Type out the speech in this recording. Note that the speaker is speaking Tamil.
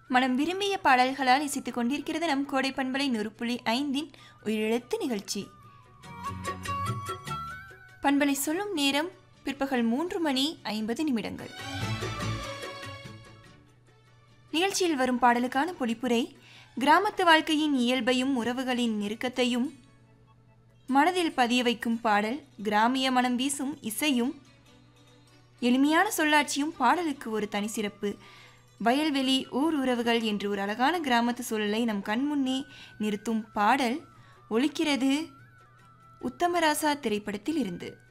மனம் விரும்பிய பாடல்களால் இசைத்துக் கொண்டிருக்கிறது நம் கோடை பண்பலை நொறுப்புள்ளி ஐந்தின் உயிரெழுத்து நிகழ்ச்சி பண்பலை சொல்லும் நேரம் பிற்பகல் மூன்று மணி ஐம்பது நிமிடங்கள் நிகழ்ச்சியில் வரும் பாடலுக்கான பொழிப்புரை கிராமத்து வாழ்க்கையின் இயல்பையும் உறவுகளின் நெருக்கத்தையும் மனதில் பதிய வைக்கும் பாடல் கிராமிய மனம் வீசும் இசையும் எளிமையான சொல்லாட்சியும் பாடலுக்கு ஒரு தனி சிறப்பு வயல்வெளி ஊர் உறவுகள் என்று ஒரு அழகான கிராமத்து சூழலை நம் கண்முன்னே நிறுத்தும் பாடல் ஒலிக்கிறது உத்தமராசா திரைப்படத்தில் இருந்து